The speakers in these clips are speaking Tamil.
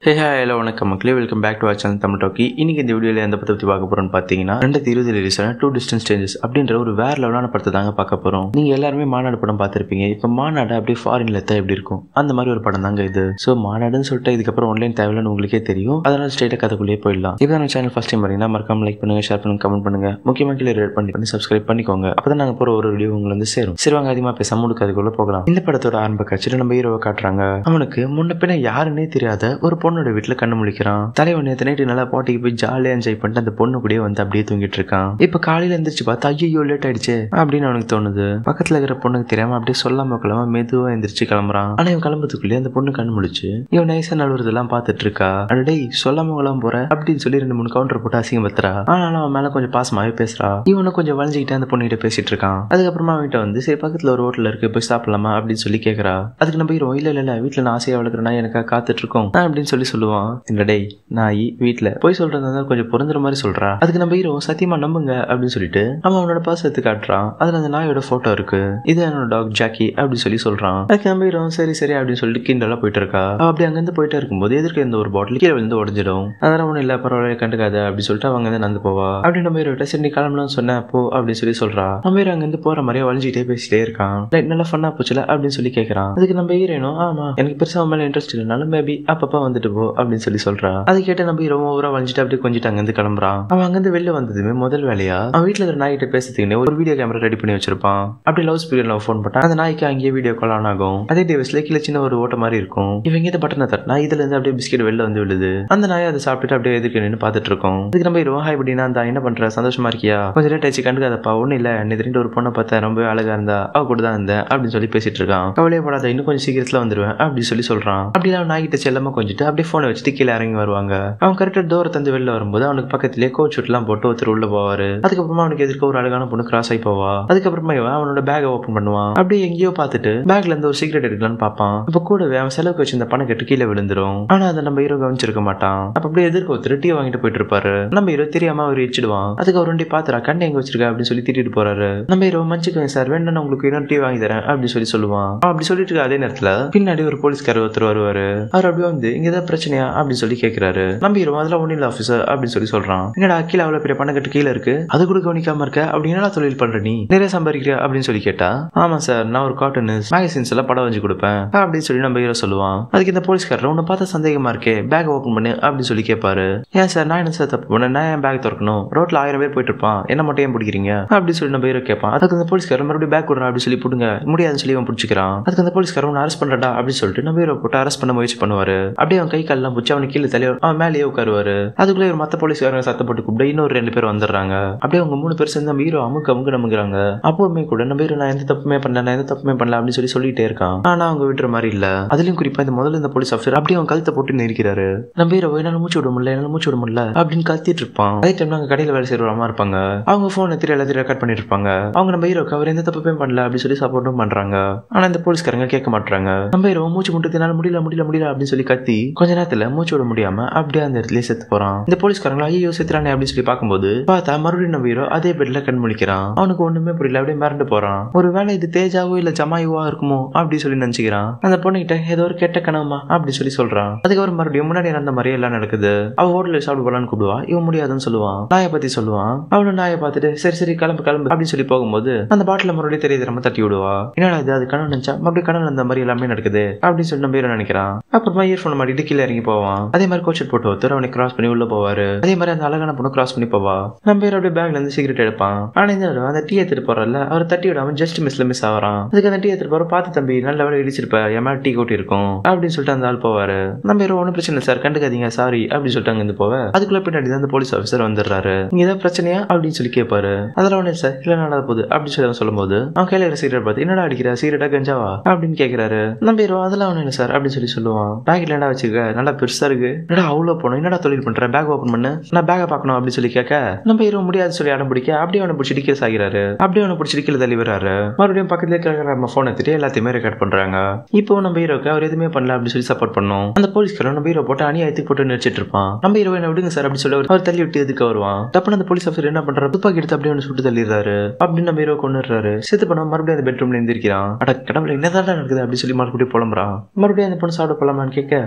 ஹே ஹே ஹலோ வணக்கம் மக்களே welcome back to our channel Tamil talkie இன்னைக்கு இந்த வீடியோவில் எந்த பற்றி பற்றி பார்க்க போறோம்னு பார்த்தீங்கன்னா ரெண்டாயிரத்தி இருபது ரிலீஸ் ஆன டூ டிஸ்டன்ஸ் சேஞ்சஸ் அப்படின்ற ஒரு வேற லெவலான படத்தை தாங்க பார்க்க போறோம் நீங்க எல்லாருமே மாநாடு படம் பார்த்துருப்பீங்க இப்போ மாநாடு அப்படியே ஃபாரின்ல தான் எப்படி இருக்கும் அந்த மாதிரி ஒரு படம் தாங்க இது ஸோ மாநாடுன்னு சொல்லிட்டு இதுக்கப்புறம் ஆன்லைன் தேவையில்லைன்னு உங்களுக்கே தெரியும் அதனால ஸ்ட்ரெயிட்டாக கதைக்குள்ளேயே போயிடலாம் இப்போ நம்ம சேனல் ஃபர்ஸ்ட் டைம் வரீங்கன்னா மறக்காம லைக் பண்ணுங்க ஷேர் பண்ணுங்க கமெண்ட் பண்ணுங்க முக்கியமாக கீழே ரேட் பண்ணி பண்ணி சப்ஸ்கிரைப் பண்ணிக்கோங்க அப்பதான் நாங்கள் போகிற ஒரு வீடியோ உங்களுக்கு வந்து சேரும் சரி வாங்க அதிகமாக பேசாம முடுக்கு அதுக்குள்ள போகலாம் இந்த படத்தோட ஆரம்ப காட்சியில் நம்ம ஹீரோவை காட்டுறாங்க அவனுக்கு முன்ன பின்ன யாருன்னே தெரியாத ஒரு பொண்ணோட வீட்டில் கண்ணு முழிக்கிறான் தலைவன் நேற்று நைட்டு நல்லா பாட்டிக்கு போய் ஜாலியாக என்ஜாய் பண்ணிட்டு அந்த பொண்ணு கூடயே வந்து அப்படியே தூங்கிட்டு இருக்கான் இப்போ காலையில எந்திரிச்சு பார்த்தா ஐயோ லேட் ஆயிடுச்சு அப்படின்னு அவனுக்கு தோணுது பக்கத்துல இருக்கிற பொண்ணுக்கு தெரியாம அப்படியே சொல்லாம கிளம்ப மெதுவா எந்திரிச்சு கிளம்புறான் ஆனா இவன் கிளம்புறதுக்குள்ளேயே அந்த பொண்ணு கண்ணு முழிச்சு இவன் நைசா நழுவுறதெல்லாம் பார்த்துட்டு இருக்கா அட டேய் சொல்லாம கிளம்ப போற அப்படின்னு சொல்லி ரெண்டு மூணு கவுண்டர் போட்டு அசிங்கம் பத்துறா ஆனாலும் அவன் மேல கொஞ்சம் பாசமாவே பேசுறா இவனும் கொஞ்சம் வளைஞ்சிக்கிட்டு அந்த பொண்ணுகிட்ட பேசிட்டு இருக்கான் அதுக்கப்புறமா அவன்கிட்ட வந்து சரி பக்கத்துல ஒரு ஹோட்டல் இருக்கு போய் சாப்பிடலாமா அப்படின்னு சொல்லி கேக்குறா அதுக்கு நம்ம ஹீரோ இல்ல இல்ல இல்ல வீட்டுல நான் ஆசையா வளர்க்குறேன்னா எனக்கா காத்துட்டு இருக்கோம் அப்படின்னு சொல்லி சொல்லுவான் இந்த டேய் நாய் வீட்டுல போய் சொல்றதா கொஞ்சம் பொருந்துற மாதிரி சொல்றா அதுக்கு நம்ம ஹீரோ சத்தியமா நம்புங்க அப்படின்னு சொல்லிட்டு அவன் அவனோட பர்ஸ் எடுத்து காட்டுறான் அதுல அந்த நாயோட போட்டோ இருக்கு இது என்னோட டாக் ஜாக்கி அப்படின்னு சொல்லி சொல்றான் அதுக்கு நம்ம ஹீரோ சரி சரி அப்படின்னு சொல்லிட்டு கிண்டலா போயிட்டு இருக்கா அவ அப்படி அங்கிருந்து போயிட்டே இருக்கும்போது எதிர்க்க இருந்த ஒரு பாட்டில் கீழே விழுந்து உடஞ்சிடும் அதெல்லாம் ஒன்றும் இல்லை பரவாயில்ல கண்டுக்காத அப்படின்னு சொல்லிட்டு அவங்க வந்து நடந்து போவா அப்படி நம்ம ஹீரோ சரி நீ கிளம்பலாம் சொன்னேன் போ அப்படின்னு சொல்லி சொல்றா நம்ம ஹீரோ அங்கிருந்து போற மாதிரியே வளைஞ்சிட்டே பேசிட்டே இருக்கான் லைட் நல்லா ஃபன்னா போச்சுல அப்படின்னு சொல்லி கேட்கறான் அதுக்கு நம்ம ஹீரோனும் ஆமா எனக்கு பெருசா அவன் மேல இன்ட்ரெஸ்ட் இல்லைனாலும் மேபி அப்பப்ப வந்துட்டு போ அப்படின்னு சொல்லி சொல்றா அது கேட்டு நம்ம ஹீரோ ஓவரா வளைஞ்சிட்டு அப்படியே கொஞ்சிட்டு அங்கிருந்து கிளம்புறான் அவன் அங்கிருந்து வெளில வந்ததுமே முதல் வேலையா அவன் வீட்டுல இருக்கிற நாய்கிட்ட பேசுறதுக்குன்னு ஒரு வீடியோ கேமரா ரெடி பண்ணி வச்சிருப்பான் அப்படி லவ் ஸ்பீரியட்ல ஃபோன் பண்ணா அந்த நாய்க்கு அங்கேயே வீடியோ கால் ஆன் ஆகும் அதே டிவைஸ்ல கீழே சின்ன ஒரு ஓட்ட மாதிரி இருக்கும் இவங்க இந்த பட்டனை தட்டினா இதுல இருந்து அப்படியே பிஸ்கெட் வெளில வந்து விழுது அந்த நாயை அதை சாப்பிட்டுட்டு அப்படியே எதிர்க்க நின்று பார்த்துட்டு இருக்கோம் இதுக்கு நம்ம ஹீரோ ஹாய் அப்படின்னா அந்த என்ன பண்ற சந்தோஷமா இருக்கியா கொஞ்சம் லேட் ஆச்சு கண்டுக்காதப்பா ஒன்றும் இல்லை நேற்று ஒரு பொண்ணை பார்த்தேன் ரொம்ப அழகா இருந்தா அவ கூட தான் இருந்தேன் அப்படின்னு சொல்லி பேசிட்டு இருக்கான் கவலையே படாத இன்னும் கொஞ்சம் சீக்கிரத்துல வந்துருவேன் அப்படின்னு சொல்லி சொல்றான் அப்படி அவன் நாய்கிட்ட செல்லமா கொஞ்சிட்டு அப்படியே போனை வச்சுட்டு கீழே இறங்கி வருவாங்க அவன் கரெக்டா தூரத்தை வந்து வெளில வரும்போது அவனுக்கு பக்கத்திலேயே கோச் எல்லாம் போட்டு ஒருத்தர் உள்ள போவாரு அதுக்கப்புறமா அவனுக்கு எதிர்க்க ஒரு அழகான பொண்ணு கிராஸ் ஆகி போவா அதுக்கப்புறமா இவன் அவனோட பேக்கை ஓப்பன் பண்ணுவான் அப்படியே எங்கேயோ பார்த்துட்டு பேக்ல இருந்து ஒரு சீக்ரெட் எடுக்கலாம்னு பார்ப்பான் இப்போ கூடவே அவன் செலவுக்கு வச்சிருந்த பணம் கட்டு கீழே விழுந்துரும் ஆனா அதை நம்ம ஹீரோ கவனிச்சிருக்க மாட்டான் அப்ப அப்படியே எதிர்க்க ஒருத்தர் டீ வாங்கிட்டு போயிட்டு இருப்பாரு நம்ம ஹீரோ தெரியாம அவர் இடிச்சிடுவான் அதுக்கு அவர் ரெண்டி பாத்துறா கண்ணை எங்க வச்சிருக்க அப்படின்னு சொல்லி திட்டிட்டு போறாரு நம்ம ஹீரோ மன்னிச்சுக்கோங்க சார் வேணும் உங்களுக்கு இன்னொரு டீ வாங்கி தரேன் அப்படின்னு சொல்லி சொல்லுவான் அவன் அப்படி சொல்லிட்டு இருக்க அதே நேரத்துல பின்னாடி ஒரு போலீஸ்காரர் ஒருத்தர் வருவாரு அவர் அப்படியே வந்து இங்க ஏதாவது பிரச்சனையா அப்படின்னு சொல்லி கேக்குறாரு நம்ம ஹீரோ அதெல்லாம் ஒன்றும் இல்லை ஆஃபீஸர் அப்படின்னு சொல்லி சொல்றான் என்னடா கீழே அவ்வளவு பெரிய பணம் கட்டு கீழே இருக்கு அது கூட கவனிக்காம இருக்க அப்படி என்னடா தொழில் பண்ற நீ நிறைய சம்பாதிக்கிறியா அப்படின்னு சொல்லி கேட்டா ஆமா சார் நான் ஒரு கார்ட்டூனிஸ்ட் மேகசின்ஸ் எல்லாம் படம் வச்சு கொடுப்பேன் அப்படின்னு சொல்லி நம்ம ஹீரோ சொல்லுவான் அதுக்கு இந்த போலீஸ்காரர் உன்னை பார்த்தா சந்தேகமா இருக்கே பேக் ஓப்பன் பண்ணு அப்படின்னு சொல்லி கேட்பாரு ஏன் சார் நான் என்ன சார் தப்பு பண்ணேன் நான் ஏன் பேக் திறக்கணும் ரோட்ல ஆயிரம் பேர் போயிட்டு இருப்பான் என்ன மட்டும் ஏன் பிடிக்கிறீங்க அப்படின்னு சொல்லி நம்ம ஹீரோ கேட்பான் அதுக்கு அந்த போலீஸ்காரர் மறுபடியும் பேக் விடுறா அப்படின்னு சொல்லி போடுங்க முடியாதுன்னு சொல்லி அவன் பிடிச்சிக்கிறான் அதுக்கு அந்த போலீஸ்காரர் உன்னை அரெஸ்ட் பண்றடா அப்படின்னு சொல்லிட்டு நம்ம ஹீரோ போட்டு அரெஸ்ட் பண்ண முயற்சி பண்ணுவாரு அப்படியே அவன் கை கால்லாம் பிடிச்சி அவனுக்கு கீழே தள்ளி அவன் மேலேயே உட்காருவாரு அதுக்குள்ளே ஒரு மத்த போலீஸ்காரங்க சத்தம் போட்டு கூப்பிட்டு இன்னொரு ரெண்டு பேர் வந்துடுறாங்க அப்படியே அவங்க மூணு பேர் சேர்ந்து நம்ம ஹீரோ அமுக்கு அமுக்கு நம்புகிறாங்க அப்பவுமே கூட நம்ம ஹீரோ நான் எந்த தப்புமே பண்ணல நான் எந்த தப்புமே பண்ணல அப்படின்னு சொல்லி சொல்லிட்டே இருக்கான் ஆனா அவங்க விடுற மாதிரி இல்ல அதுலயும் குறிப்பா இந்த முதல்ல இந்த போலீஸ் ஆஃபீஸர் அப்படியே அவன் கழுத்தை போட்டு நெரிக்கிறாரு நம்ம ஹீரோ என்னால மூச்சு விட முடியல என்னால மூச்சு விட முடியல அப்படின்னு கத்திட்டு இருப்பான் அதே டைம்ல அங்க கடையில வேலை செய்யற அம்மா இருப்பாங்க அவங்க போன் எடுத்து எல்லாத்தையும் ரெக்கார்ட் பண்ணிட்டு இருப்பாங்க அவங்க நம்ம ஹீரோக்கு அவர் எந்த தப்புமே பண்ணல அப்படின்னு சொல்லி சப்போர்ட்டும் பண்றாங்க ஆனா இந்த போலீஸ்காரங்க கேட்க மாட்டாங்க நம்ம ஹீரோ மூச்சு முட்டுறது என்னால முடியல முடியல முடியல அப்படின்னு சொல்லி கத்தி கொஞ்ச நேரத்துல மூச்சு விட முடியாம அப்படியே அந்த இடத்துலயே செத்து போறான் இந்த போலீஸ்காரங்க ஐயோ செத்துறானே அப்படின்னு சொல்லி பார்க்கும்போது பார்த்தா மறுபடியும் நம்ம ஹீரோ அதே பெட்ல கண் முழிக்கிறான் அவனுக்கு ஒண்ணுமே புரியல அப்படியே மிரண்டு போறான் ஒருவேளை இது தேஜாவோ இல்ல ஜமாயுவா இருக்குமோ அப்படி சொல்லி நினைச்சுக்கிறான் அந்த பொண்ணுகிட்ட ஏதோ ஒரு கெட்ட கனவுமா அப்படி சொல்லி சொல்றான் அதுக்கப்புறம் மறுபடியும் முன்னாடி நடந்த மாதிரியே எல்லாம் நடக்குது அவ ஹோட்டலில் சாப்பிட போலான்னு கூப்பிடுவா இவன் முடியாதுன்னு சொல்லுவான் நாயை பத்தி சொல்லுவான் அவளும் நாயை பார்த்துட்டு சரி சரி கிளம்பு கிளம்பு அப்படின்னு சொல்லி போகும்போது அந்த பாட்டில மறுபடியும் தெரிய தெரியாம தட்டி விடுவா என்னடா இது அது கனவு நினைச்சா மறுபடியும் கனவு அந்த மாதிரி எல்லாமே நடக்குது அப்படின்னு சொல்லி நம்ம ஹீரோ நினைக்கிறான் அப்புறமா இயர்ஃபோன் மாட்டிட்டு கீழே இறங்கி போவான் அதே மாதிரி கோச்சட் போட்டு ஒருத்தர் அவனை கிராஸ் பண்ணி உள்ள போவாரு அதே மாதிரி அந்த அழகான பொண்ணு கிராஸ் பண்ணி போவா நம்ம ஹீரோ அப்படியே பேக்ல இருந்து சிகரெட் எடுப்பான் ஆனா இந்த தடவை அந்த டீ எடுத்துட்டு போறல அவர் தட்டி விடாம ஜஸ்ட் மிஸ்ல மிஸ் ஆகிறான் அதுக்கு அந்த டீ எடுத்துட்டு போற பார்த்து தம்பி நல்ல வேலை இடிச்சிருப்ப என் மேல டீ கொட்டி இருக்கும் அப்படின்னு சொல்லிட்டு அந்த ஆள் போவாரு நம்ம ஹீரோ ஒன்றும் பிரச்சனை இல்லை சார் கண்டுக்காதீங்க சாரி அப்படின்னு சொல்லிட்டு அங்க இருந்து போவ அதுக்குள்ள பின்னாடி தான் அந்த போலீஸ் ஆஃபீஸர் வந்துடுறாரு இங்க ஏதாவது பிரச்சனையா அப்படின்னு சொல்லி கேட்பாரு அதெல்லாம் ஒண்ணு சார் இல்ல நடந்த போகுது அப்படின்னு சொல்லி அவன் சொல்லும்போது அவன் கையில இருக்கிற சிகரெட் பார்த்து என்னடா அடிக்கிற சிகரெட்டா கஞ்சாவா அப்படின்னு கேக்குறாரு நம்ம ஹீரோ அதெல்லாம் ஒண்ணு இல்லை சார் அப்படின்னு சொல்லி சொல்லுவான் பேக்ல என்னடா வச்சுக்க நல்லா பெருசா இருக்கு என்னடா அவ்வளோ போனோம் என்னடா தொழில் பண்ற பேக் ஓப்பன் பண்ணு நான் பேக்கை பார்க்கணும் அப்படின்னு சொல்லி கேட்க நம்ம ஹீரோ முடியாது சொல்லி அடம் பிடிக்க அப்படியே அவனை பிடிச்சி டிக்கெட் ஆகிறாரு அப்படியே அவனை பிடிச்சி டிக்கெட் தள்ளி வர்றாரு மறுபடியும் பக்கத்துல இருக்கிற நம்ம போன் எடுத்துட்டு எல்லாத்தையுமே ரெக்கார்ட் பண்றாங்க இப்போ நம்ம ஹீரோக்கு அவர் எதுவுமே பண்ணல அப்படின்னு சொல்லி சப்போர்ட் பண்ணோம் அந்த போலீஸ்காரன் நம்ம ஹீரோ போட்டு அநியாயத்துக்கு போட்டு நினைச்சிட்டு இருப்பான் நம்ம ஹீரோ என்ன விடுங்க சார் அப்படின்னு சொல்லி அவர் அவர் தள்ளி விட்டு எதுக்கு வருவான் தப்பு அந்த போலீஸ் ஆஃபீஸர் என்ன பண்றாரு துப்பாக்கி எடுத்து அப்படியே அவனை சுட்டு தள்ளிடுறாரு அப்படின்னு நம்ம ஹீரோ கொண்டுறாரு செத்து பண்ண மறுபடியும் அந்த பெட்ரூம்ல எந்திரிக்கிறான் அட கடவுளை என்னதான் நடக்குது அப்படின்னு சொல்லி மறுபடியும் புலம்புறான் மறுபடியும் அந்த பொண்ணு சாப்பிட போலாமான்னு கேட்க அதுக்கு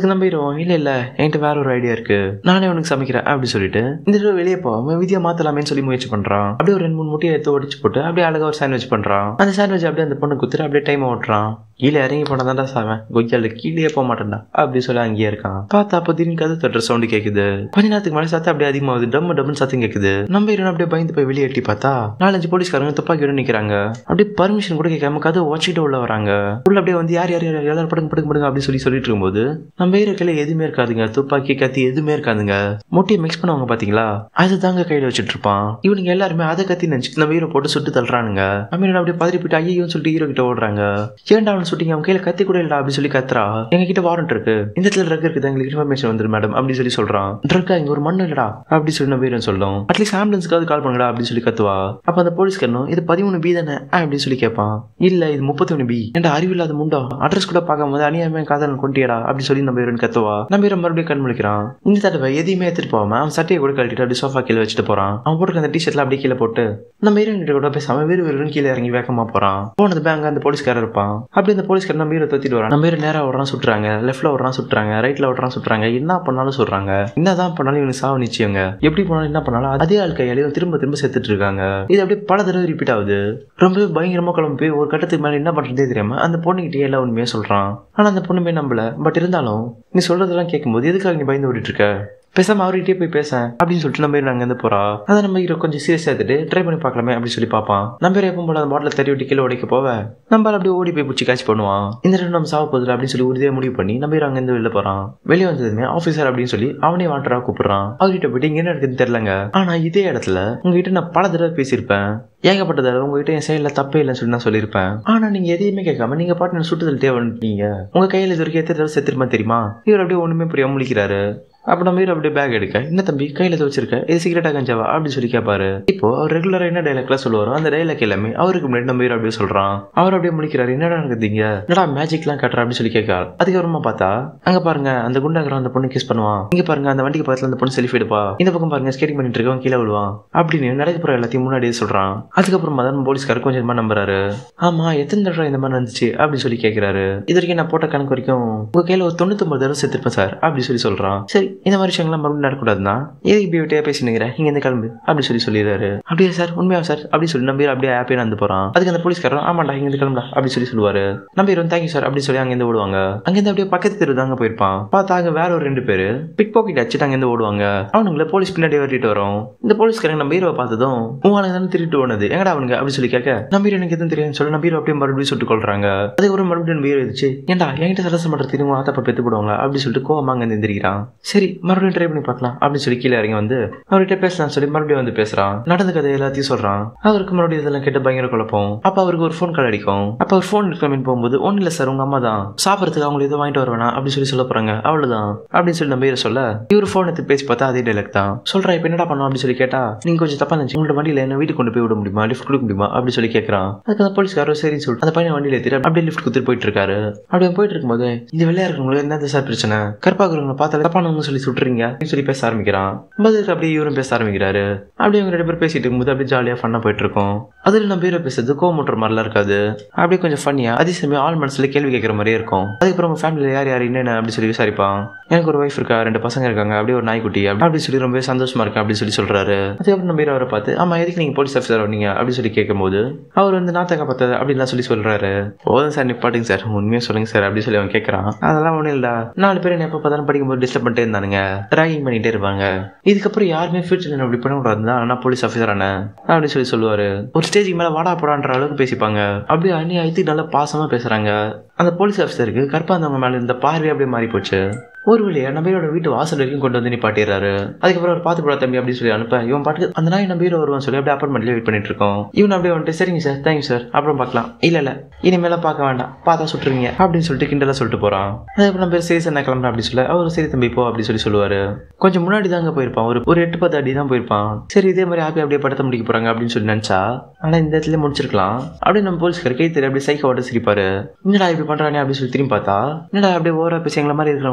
அதுக்கு நம்ம ஹீரோ இல்ல இல்ல என்கிட்ட வேற ஒரு ஐடியா இருக்கு நானே உனக்கு சமைக்கிறேன் அப்படி சொல்லிட்டு இந்த தடவை வெளியே போகாம விதியா மாத்தலாமேன்னு சொல்லி முயற்சி பண்றான் அப்படியே ஒரு ரெண்டு மூணு முட்டையை எடுத்து உடைச்சு போட்டு அப்படியே அழகா ஒரு சாண்ட்விச் பண்றான் அந்த சாண்ட்விச் அப்படியே அந்த பொண்ணு குத்துட்டு அப்படியே டைம் ஓட்டுறான் கீழே இறங்கி போனா தான்டா சாவன் கொய்யால கீழே போக மாட்டேன்டா அப்படி சொல்லி அங்கேயே இருக்கான் பார்த்தா அப்போ திடீர்னு கதை தட்டுற சவுண்டு கேக்குது கொஞ்ச நேரத்துக்கு மேலே சத்தம் அப்படியே அதிகமாகுது டம்மு டம்னு சத்தம் கேக்குது நம்ம ஹீரோன் அப்படியே பயந்து போய் வெளியே எட்டி பார்த்தா நாலஞ்சு போலீஸ்காரங்க துப்பாக்கியோட நிக்கிறாங்க அப்படியே பர்மிஷன் கூட கேட்காம கதை உடச்சிட்டு உள்ள வராங்க உள்ள அப்படியே வந்து யார் யார் யார் எல்லாரும் படுங்க படுங்க படுங்க அப்படின்னு சொல்லி சொல்லிட்டு இருக்கும்போது நம்ம ஹீரோ கையில எதுவுமே இருக்காதுங்க துப்பாக்கி கத்தி எதுவுமே இருக்காதுங்க முட்டையை மிக்ஸ் பண்ணுவாங்க பாத்தீங்களா அது தாங்க கையில வச்சுட்டு இருப்பான் இவனுங்க எல்லாருமே அதை கத்தி நினைச்சிட்டு நம்ம ஹீரோ போட்டு சுட்டு தள்ளுறானுங்க அமீரன் அப்படியே பதறி போயிட்டு ஐயோன்னு சொல்லிட்டு ஹீரோ கிட்ட ஓடுறாங்க ஏன்டா அவனை சுட்டிங்க அவன் கையில கத்தி கூட இல்லடா அப்படி சொல்லி கத்துறா எங்க கிட்ட வாரண்ட் இருக்கு இந்த இடத்துல ட்ரக் இருக்குது எங்களுக்கு இன்ஃபர்மேஷன் வந்துரு மேடம் அப்படி சொல்லி சொல்றான் ட்ரக்கா இங்க ஒரு மண்ணு இல்லடா அப்படி சொல்லி நம்ம ஹீரோன் சொல்லும் அட்லீஸ்ட் ஆம்புலன்ஸ்க்காவது கால் பண்ணுங்கடா அப்படி சொல்லி கத்துவா அப்ப அந்த போலீஸ்காரனும் இது பதிமூணு பி தானே அப்படின்னு சொல்லி கேட்பான் இல்ல இது முப்பத்தி ஒன்று பி ஏன்டா அறிவில்லாத முண்டா அட்ரஸ் கூட பார்க்காம போது அநியாயமே காதலன் கொண்டியடா அப்படி சொல்லி நம்ம ஹீரோன் கத்துவா நம்ம ஹீரோ மறுபடியும் கண் முழிக்கிறான் இந்த தடவை எதையுமே எடுத்துட்டு போகாம அவன் சட்டையை கூட கழட்டிட்டு அப்படியே சோஃபா கீழே வச்சுட்டு போறான் அவன் போட்டுருக்க அந்த டிஷர்ட்ல அப்படியே கீழே போட்டு நம்ம ஹீரோயின் கிட்ட கூட பேசாம வெறு வெறும் கீழே இறங்கி வேகமா போறான் போனது பேங்க் அந்த போலீஸ்காரர் இருப்பான் அப்படி அந்த போலீஸ்காரர் நம்ம ஹீரோ தொத்திட்டு வரான் நம்ம ஹீரோ நேரா ஓடுறான் சுட்டுறாங்க லெஃப்ட்ல ஓடுறான் சுட்டுறாங்க ரைட்ல ஓடுறான் சுட்டுறாங்க என்ன பண்ணாலும் சொல்றாங்க என்னதான் பண்ணாலும் இவனுக்கு சாவு நிச்சயங்க எப்படி பண்ணாலும் என்ன பண்ணாலும் அதே ஆள் கையாலையும் திரும்ப திரும்ப செத்துட்டு இருக்காங்க இது அப்படியே பல தடவை ரிப்பீட் ஆகுது ரொம்பவே பயங்கரமா குழம்பு போய் ஒரு கட்டத்துக்கு மேல என்ன பண்றதே தெரியாம அந்த பொண்ணுகிட்டே எல்லா உண்மையே சொல்றான் ஆனா அந்த பொண்ணுமே நம்பல பட் இருந்தாலும் நீ சொல்றதெல்லாம் கேட்கும்போது எதுக்காக நீ பயந்து ஓடிட்டு இருக்க பேசாம அவர்கிட்டயே போய் பேசேன் அப்படின்னு சொல்லிட்டு நம்ம ஹீரோ அங்கேருந்து போறா அதை நம்ம ஹீரோ கொஞ்சம் சீரியஸ் எடுத்துட்டு ட்ரை பண்ணி பார்க்கலாமே அப்படின்னு சொல்லி பார்ப்பான் நம்ம ஹீரோ எப்பவும் போல அந்த பாட்டில் தறி விட்டு கீழே உடைக்க போவ நம்ம அப்படியே ஓடி போய் பிடிச்சி கேட்ச் பண்ணுவான் இந்த ரெண்டு நம்ம சாவ போதில்லை அப்படின்னு சொல்லி உறுதியாக முடிவு பண்ணி நம்ம ஹீரோ அங்கேருந்து வெளில போறான் வெளியே வந்ததுமே ஆஃபீஸர் அப்படின்னு சொல்லி அவனே வாண்டரா கூப்பிடுறான் அவர்கிட்ட போயிட்டு இங்க என்ன இருக்குன்னு தெரியலங்க ஆனா இதே இடத்துல உங்ககிட்ட நான் பல தடவை பேசியிருப்பேன் ஏகப்பட்ட தடவை உங்ககிட்ட என் சைடில் தப்பே இல்லைன்னு சொல்லி நான் சொல்லியிருப்பேன் ஆனா நீங்க எதையுமே கேட்காம நீங்க பாட்டு நான் சுட்டுதல்ட்டே வந்துட்டீங்க உங்க கையில இது வரைக்கும் எத்தனை தடவை செத்துருமா தெரியுமா இவர் அப்படியே ஒண்ணுமே புரியாம முழிக்கிறாரு அப்போ நம்ம ஹீரோ அப்படியே பேக் எடுக்க என்ன தம்பி கையில் எதை வச்சிருக்க இது சிகரெட்டா கஞ்சாவா அப்படின்னு சொல்லி கேட்பாரு இப்போ அவர் ரெகுலராக என்ன டைலாக்லாம் சொல்லுவாரோ அந்த டைலாக் எல்லாமே அவருக்கு முன்னாடி நம்ம ஹீரோ அப்படியே சொல்றான் அவர் அப்படியே முடிக்கிறாரு என்னடா நடக்குதுங்க என்னடா மேஜிக்லாம் காட்டுற அப்படின்னு சொல்லி கேட்காரு அதுக்கப்புறமா பார்த்தா அங்க பாருங்க அந்த குண்டாகிற அந்த பொண்ணு கிஸ் பண்ணுவான் இங்க பாருங்க அந்த வண்டிக்கு பக்கத்துல அந்த பொண்ணு செல்ஃபி எடுப்பா இந்த பக்கம் பாருங்க ஸ்கேட்டிங் பண்ணிட்டு இருக்கவன் கீழே விழுவான் அப்படின்னு நடக்க போற எல்லாத்தையும் முன்னாடியே சொல்றான் அதுக்கப்புறமா தான் போலீஸ்காரர் கொஞ்சமா நம்புறாரு ஆமா எத்தனை தடவை இந்த மாதிரி நடந்துச்சு அப்படின்னு சொல்லி கேட்கிறாரு இது வரைக்கும் நான் போட்ட கணக்கு வரைக்கும் உங்க கையில ஒரு தொண்ணூத்தொம்பது தடவை செத்துருப்பேன் சார் அப்படி சொல்லி சொல்றான் சரி இந்த மாதிரி விஷயங்கள்லாம் மறுபடியும் நடக்கூடாதுன்னா எதுக்கு இப்படி விட்டே பேசினுங்கிற இங்க இருந்து கிளம்பு அப்படி சொல்லி சொல்லிடுறாரு அப்படியே சார் உண்மையா சார் அப்படி சொல்லி நம்பி அப்படியே ஹாப்பியா நடந்து போறான் அதுக்கு அந்த போலீஸ்காரன் ஆமாண்டா இங்க இருந்து கிளம்புடா அப்படி சொல்லி சொல்லுவாரு நம்பி வந்து தேங்க்யூ சார் அப்படி சொல்லி அங்கேருந்து ஓடுவாங்க அங்கேருந்து அப்படியே பக்கத்து தெரு தாங்க போயிருப்பான் பார்த்தா அங்க வேற ஒரு ரெண்டு பேரு பிக் பாக்கெட் அடிச்சுட்டு அங்கேருந்து ஓடுவாங்க அவனுங்கள போலீஸ் பின்னாடி வரட்டிட்டு வரும் இந்த போலீஸ்காரங்க நம்ம ஹீரோவை பார்த்ததும் உங்க தானே திருட்டு ஓனது எங்கடா அவனுங்க அப்படி சொல்லி கேட்க நம்ம ஹீரோ எனக்கு எதுவும் தெரியும் சொல்லி நம்ம ஹீரோ அப்படியே மறுபடியும் சுட்டு கொள்றாங்க அதுக்கப்புறம் மறுபடியும் நம்ம ஹீரோ இருந்துச்சு ஏன்டா என்கிட்ட சரசம் பண்றது தெரியும் ஆத்தப்ப பெத்து போடுவாங்க அப்படி சொல்லிட்டு கோவமா அங்க எந்திரிக்கிறான் சரி மறுபடியும் ட்ரை பண்ணி பார்க்கலாம் அப்படின்னு சொல்லி கீழே இறங்கி வந்து அவர்கிட்ட பேசலாம் சொல்லி மறுபடியும் வந்து பேசுறான் நடந்த கதை எல்லாத்தையும் சொல்றான் அவருக்கு மறுபடியும் இதெல்லாம் கேட்டு பயங்கர குழப்பம் அப்ப அவருக்கு ஒரு ஃபோன் கால் அடிக்கும் அப்ப அவர் ஃபோன் எடுக்கலாமே போகும்போது ஒன்னும் இல்ல சார் உங்க அம்மா தான் சாப்பிடறதுக்கு அவங்க எதுவும் வாங்கிட்டு வர வேணாம் அப்படின்னு சொல்லி சொல்ல போறாங்க அவ்வளவுதான் அப்படின்னு சொல்லி நம்ம ஹீரோ சொல்ல இவர் ஃபோன் எடுத்து பேசி பார்த்தா அதே டைலாக் தான் சொல்றா இப்ப என்னடா பண்ணும் அப்படின்னு சொல்லி கேட்டா நீங்க கொஞ்சம் தப்பா நினைச்சு உங்களோட வண்டியில என்ன வீட்டுக்கு கொண்டு போய் விட முடியுமா லிஃப்ட் கொடுக்க முடியுமா அப்படி சொல்லி கேட்கறான் அதுக்கு அந்த போலீஸ்காரர் சரின்னு சொல்லிட்டு அந்த பையன் வண்டியில ஏத்திட்டு அப்படியே லிஃப்ட் கொடுத்துட்டு போயிட்டு இருக்காரு அப்படியே போயிட்டு இருக்கும்போது இந்த வெள்ளையா இருக்கிறவங்களுக்கு என்ன சார் பிரச்சனை கருப்பாக்குறவங்களை பார்த்தாலே தப்பானவங்க சொல்லி சுட்டுறீங்க அப்படின்னு சொல்லி பேச ஆரம்பிக்கிறான் பதிலுக்கு அப்படியே இவரும் பேச ஆரம்பிக்கிறாரு அப்படியே இவங்க ரெண்டு பேர் பேசிட்டு இருக்கும்போது அப்படியே ஜாலியா ஃபன்னா போயிட்டு இருக்கோம் அதுல நம்ம ஹீரோ பேசுறது கோமுட்டுற மாதிரிலாம் இருக்காது அப்படியே கொஞ்சம் ஃபன்னியா அதே சமயம் ஆள் மனசுல கேள்வி கேட்கற மாதிரியே இருக்கும் அதுக்கப்புறம் உங்க ஃபேமிலியில யார் யார் என்னென்ன அப்படி சொல்லி விசாரிப்பான் எனக்கு ஒரு ஒய்ஃப் இருக்கா ரெண்டு பசங்க இருக்காங்க அப்படியே ஒரு நாய்க்குட்டி அப்படி சொல்லி ரொம்பவே சந்தோஷமா இருக்கேன் அப்படி சொல்லி சொல்றாரு அதுக்கப்புறம் நம்ம ஹீரோ அவரை பார்த்து ஆமா எதுக்கு நீங்க போலீஸ் ஆஃபீஸர் வந்தீங்க அப்படி சொல்லி கேட்கும்போது அவர் வந்து நாத்தங்க பார்த்தது அப்படின்லாம் சொல்லி சொல்றாரு போதும் சார் நிப்பாட்டுங்க சார் உண்மையா சொல்லுங்க சார் அப்படி சொல்லி அவன் கேட்கறான் அதெல்லாம் ஒண்ணும் இல்லடா நாலு பேர் என்ன எப்ப பார்த்தாலும் படிக்கும்போது டிஸ்டர்ப் பண்ணிட்டே இருந்தானுங்க ராகிங் பண்ணிட்டே இருப்பாங்க இதுக்கப்புறம் யாருமே ஃபியூச்சர் அப்படி பண்ண கூடாதுன்னா நான் போலீஸ் ஆஃபீஸர் ஆனே அப்படி சொல்லி சொல்லுவாரு ஒரு ஸ்டேஜுக்கு மேல வாடா போடான்ற அளவுக்கு பேசிப்பாங்க அப்படியே அந்நியாயத்துக்கு நல்லா பாசமா பேசுறாங்க அந்த போலீஸ் ஆஃபீஸருக்கு கற்பாந்தவங்க மேல இருந்த பார்வை அப்படியே மாறி போச்சு ஒரு வழியா நம்பீரோட வீட்டு வாசல் வரைக்கும் கொண்டு வந்து நிப்பாட்டிடுறாரு அதுக்கப்புறம் அவர் பார்த்து போட தம்பி அப்படின்னு சொல்லி அனுப்ப இவன் பாட்டுக்கு அந்த நாய் நம்பீரோ வருவான் சொல்லி அப்படியே அப்பார்ட்மெண்ட்லேயே வெயிட் பண்ணிட்டு இருக்கோம் இவன் அப்படியே வந்துட்டு சரிங்க சார் தேங்க்யூ சார் அப்புறம் பார்க்கலாம் இல்ல இல்ல இனிமேல பார்க்க வேண்டாம் பார்த்தா சுட்டுருவீங்க அப்படின்னு சொல்லிட்டு கிண்டலா சொல்லிட்டு போறான் அதுக்கப்புறம் நம்ம சரி சார் நான் கிளம்புறேன் அப்படி சொல்ல அவர் சரி தம்பி போ அப்படி சொல்லி சொல்லுவாரு கொஞ்சம் முன்னாடி தாங்க போயிருப்பான் ஒரு ஒரு எட்டு பத்து அடி தான் போயிருப்பான் சரி இதே மாதிரி ஹாப்பி அப்படியே படத்தை முடிக்க போறாங்க அப்படின்னு சொல்லி நினைச்சா ஆனா இந்த இடத்துல முடிச்சிருக்கலாம் அப்படியே நம்ம போலீஸ்கார் கை தெரிய அப்படியே சைக்கோ ஓட்ட சிரிப்பாரு என்னடா இப்படி பண்றானே அப்படின்னு சொல்லி திரும்பி பார்த்தா என்னடா அப்படியே ஓவரா பேசி எங்களை மாதிரி இருக்கிறவங்களா திருத்தறதுக்கு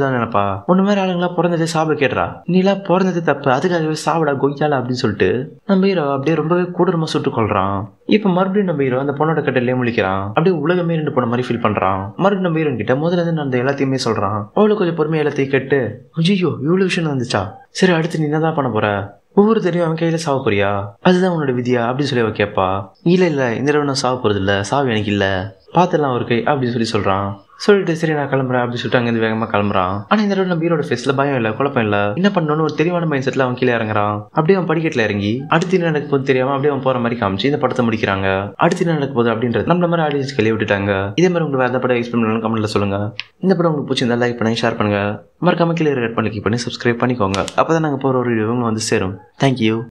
தான் நினைப்பா உன்ன மாதிரி ஆளுங்களா பிறந்ததே சாப்பிட கேட்டுறா நீலாம் பிறந்தது தப்பு அதுக்காகவே சாப்பிடா கொய்யால அப்படின்னு சொல்லிட்டு நம்ம ஹீரோ அப்படியே ரொம்பவே கொடூரமா சுட்டு கொள்றான் இப்ப மறுபடியும் நம்ம ஹீரோ அந்த பொண்ணோட கட்டிலே முழிக்கிறான் அப்படியே உலகமே ரெண்டு போன மாதிரி ஃபீல் பண்றான் மறுபடியும் நம்ம ஹீரோ கிட்ட முதல்ல இருந்து நடந்த எல்லாத்தையுமே சொல்றான் அவளுக்கு கொஞ்சம் பொறுமையா எல்லாத்தையும் கேட்டு ஐயோ இவ்வளவு விஷயம் நடந்துச்சா சரி அடுத்து நீ என்னதான் பண்ண போற ஒவ்வொரு தெரியும் அவன் கையில சாவ போறியா அதுதான் உன்னோட விதியா அப்படின்னு சொல்லி அவ கேட்பா இல்ல இல்ல இந்த தடவை நான் சாவ போறது இல்ல சாவு எனக்கு இல்ல பாத்துலாம் ஒரு கை அப்படின்னு சொல்லி சொல்றான் சொல்லிட்டு சரி நான் கிளம்புறேன் அப்படின்னு சொல்லிட்டு அங்கேருந்து வேகமா கிளம்புறான் ஆனா இந்த தடவை நம்ம ஹீரோட ஃபேஸ்ல பயம் இல்ல குழப்பம் இல்ல என்ன பண்ணணும்னு ஒரு தெளிவான மைண்ட் செட்ல அவன் கீழே இறங்குறான் அப்படியே அவன் படிக்கட்டுல இறங்கி அடுத்து என்ன நடக்க போது தெரியாம அப்படியே அவன் போற மாதிரி காமிச்சு இந்த படத்தை முடிக்கிறாங்க அடுத்து என்ன நடக்க போகுது அப்படின்றது நம்மள மாதிரி ஆடியன்ஸ் கையில விட்டுட்டாங்க இதே மாதிரி உங்களுக்கு வேற படம் எக்ஸ்பிளைன் பண்ணணும் கமெண்ட்ல சொல்லுங்க இந்த படம் உங்களுக்கு பிடிச்சிருந்தா லைக் பண்ணி ஷேர் பண்ணுங்க மறக்காம கீழே ரெட் பண்ணி பண்ணி சப்ஸ்கிரைப் பண்ணிக்கோங்க அப்பதான் நாங்க போற ஒரு வீடியோ வந்து சேரும் தேங்க்யூ